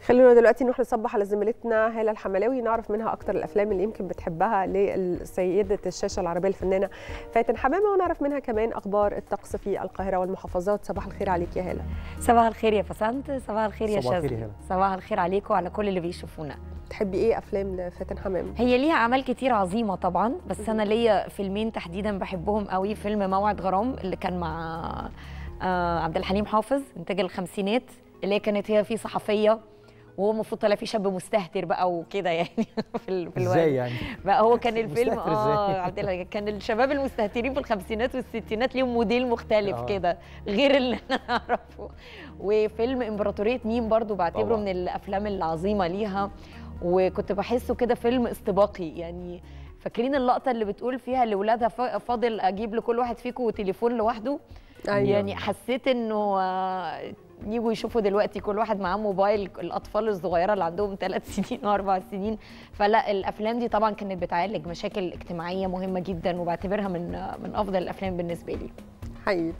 خلونا دلوقتي نروح نصبح على زميلتنا هاله الحملاوي نعرف منها اكتر الافلام اللي يمكن بتحبها لسيده الشاشه العربيه الفنانه فاتن حمامه ونعرف منها كمان اخبار الطقس في القاهره والمحافظات صباح الخير عليك يا هاله صباح الخير يا فسنت صباح الخير يا صباح الخير يا شاذلي هلا. صباح الخير عليكم وعلى كل اللي بيشوفونا تحبي ايه افلام لفاتن حمامه هي ليها اعمال كتير عظيمه طبعا بس انا ليا فيلمين تحديدا بحبهم قوي فيلم موعد غرام اللي كان مع آه، عبد الحليم حافظ انتاج الخمسينات اللي هي كانت هي فيه صحفيه وهو المفروض طالع فيه شاب مستهتر بقى وكده يعني في ال- في الوقت ازاي يعني بقى هو كان الفيلم مستهتر اه إزاي؟ عبد الحليم كان الشباب المستهترين في الخمسينات والستينات ليهم موديل مختلف آه. كده غير اللي انا اعرفه وفيلم امبراطوريه ميم برضو بعتبره طبعاً. من الافلام العظيمه ليها وكنت بحسه كده فيلم استباقي يعني فاكرين اللقطه اللي بتقول فيها لاولادها فا- فاضل اجيب لكل واحد فيكم تليفون لوحده أيوة. يعني حسيت انه آه، يجوا يشوفوا دلوقتي كل واحد معاه موبايل الاطفال الصغيره اللي عندهم ثلاث سنين واربع سنين فلا الافلام دي طبعا كانت بتعالج مشاكل اجتماعيه مهمه جدا وبعتبرها من من افضل الافلام بالنسبه لي حقيقي